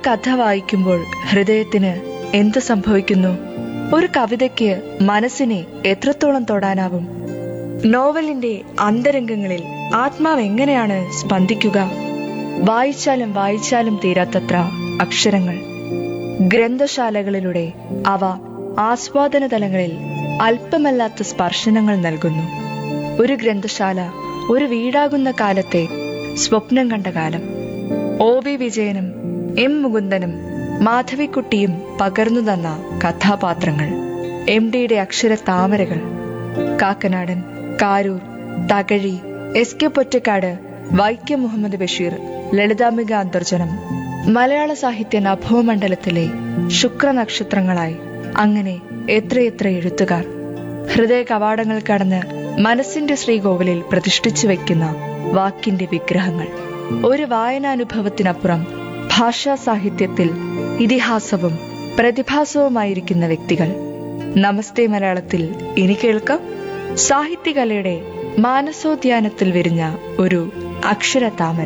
കഥ വായിക്കുമ്പോൾ ഹൃദയത്തിന് എന്ത് സംഭവിക്കുന്നു ഒരു കവിതയ്ക്ക് മനസ്സിനെ എത്രത്തോളം തൊടാനാവും നോവലിന്റെ അന്തരംഗങ്ങളിൽ ആത്മാവ് എങ്ങനെയാണ് സ്പന്ദിക്കുക വായിച്ചാലും വായിച്ചാലും തീരാത്തത്ര അക്ഷരങ്ങൾ ഗ്രന്ഥശാലകളിലൂടെ അവ ആസ്വാദന തലങ്ങളിൽ അല്പമല്ലാത്ത സ്പർശനങ്ങൾ നൽകുന്നു ഒരു ഗ്രന്ഥശാല ഒരു വീടാകുന്ന കാലത്തെ സ്വപ്നം കണ്ട കാലം ഒ വി വിജയനും എം മുകുന്ദനും മാധവിക്കുട്ടിയും പകർന്നു തന്ന കഥാപാത്രങ്ങൾ എം ഡിയുടെ അക്ഷര താമരകൾ കാക്കനാടൻ കാരൂർ തകഴി എസ് കെ പൊറ്റക്കാട് വൈക്കം മുഹമ്മദ് ബഷീർ ലളിതാംബിക അന്തർജനം മലയാള സാഹിത്യ നഭോമണ്ഡലത്തിലെ ശുക്രനക്ഷത്രങ്ങളായി അങ്ങനെ എത്രയെത്ര എഴുത്തുകാർ ഹൃദയ കവാടങ്ങൾ കടന്ന് മനസ്സിന്റെ ശ്രീകോവിലിൽ പ്രതിഷ്ഠിച്ചു വെക്കുന്ന വാക്കിന്റെ വിഗ്രഹങ്ങൾ ഒരു വായനാനുഭവത്തിനപ്പുറം ഭാഷാ സാഹിത്യത്തിൽ ഇതിഹാസവും പ്രതിഭാസവുമായിരിക്കുന്ന വ്യക്തികൾ നമസ്തേ മലയാളത്തിൽ ഇനി കേൾക്കാം സാഹിത്യകലയുടെ മാനസോദ്യാനത്തിൽ വിരിഞ്ഞ ഒരു അക്ഷര താമര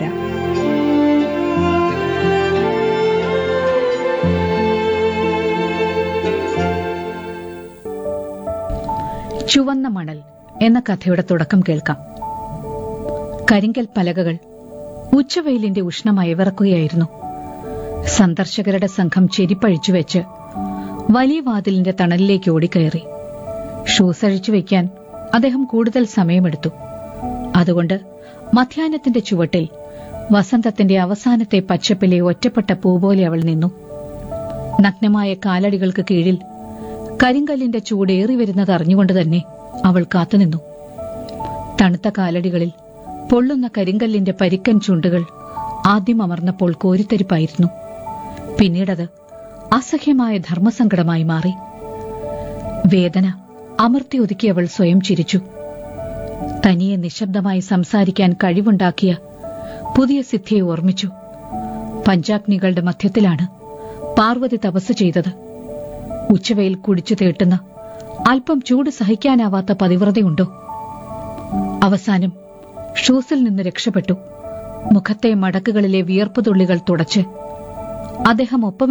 ചുവന്ന മണൽ എന്ന കഥയുടെ തുടക്കം കേൾക്കാം കരിങ്കൽ പലകകൾ ഉച്ചവെയിലിന്റെ ഉഷ്ണമായി വിറക്കുകയായിരുന്നു സന്ദർശകരുടെ സംഘം ചെരിപ്പഴിച്ചു വെച്ച് വലിയ വാതിലിന്റെ തണലിലേക്ക് ഓടിക്കയറി ഷൂസ് അഴിച്ചു വെക്കാൻ അദ്ദേഹം കൂടുതൽ സമയമെടുത്തു അതുകൊണ്ട് മധ്യാഹ്നത്തിന്റെ ചുവട്ടിൽ വസന്തത്തിന്റെ അവസാനത്തെ പച്ചപ്പിലെ ഒറ്റപ്പെട്ട പൂ പോലെ അവൾ നിന്നു നഗ്നമായ കാലടികൾക്ക് കീഴിൽ കരിങ്കല്ലിന്റെ ചൂടേറി വരുന്നത് അറിഞ്ഞുകൊണ്ട് തന്നെ അവൾ കാത്തുനിന്നു തണുത്ത കാലടികളിൽ പൊള്ളുന്ന കരിങ്കല്ലിന്റെ പരിക്കൻ ചുണ്ടുകൾ ആദ്യം അമർന്നപ്പോൾ കോരിത്തരിപ്പായിരുന്നു പിന്നീടത് അസഹ്യമായ ധർമ്മസങ്കടമായി മാറി വേദന അമർത്തി ഒതുക്കി അവൾ സ്വയം ചിരിച്ചു തനിയെ നിശബ്ദമായി സംസാരിക്കാൻ കഴിവുണ്ടാക്കിയ പുതിയ സിദ്ധിയെ ഓർമ്മിച്ചു പഞ്ചാഗ്നികളുടെ മധ്യത്തിലാണ് പാർവതി തപസ് ചെയ്തത് ഉച്ചവയിൽ കുടിച്ചു തേട്ടുന്ന അല്പം ചൂട് സഹിക്കാനാവാത്ത പതിവ്രതയുണ്ടോ അവസാനം ഷൂസിൽ നിന്ന് രക്ഷപ്പെട്ടു മുഖത്തെ മടക്കുകളിലെ വിയർപ്പുതുള്ളികൾ തുടച്ച് അദ്ദേഹം ഒപ്പം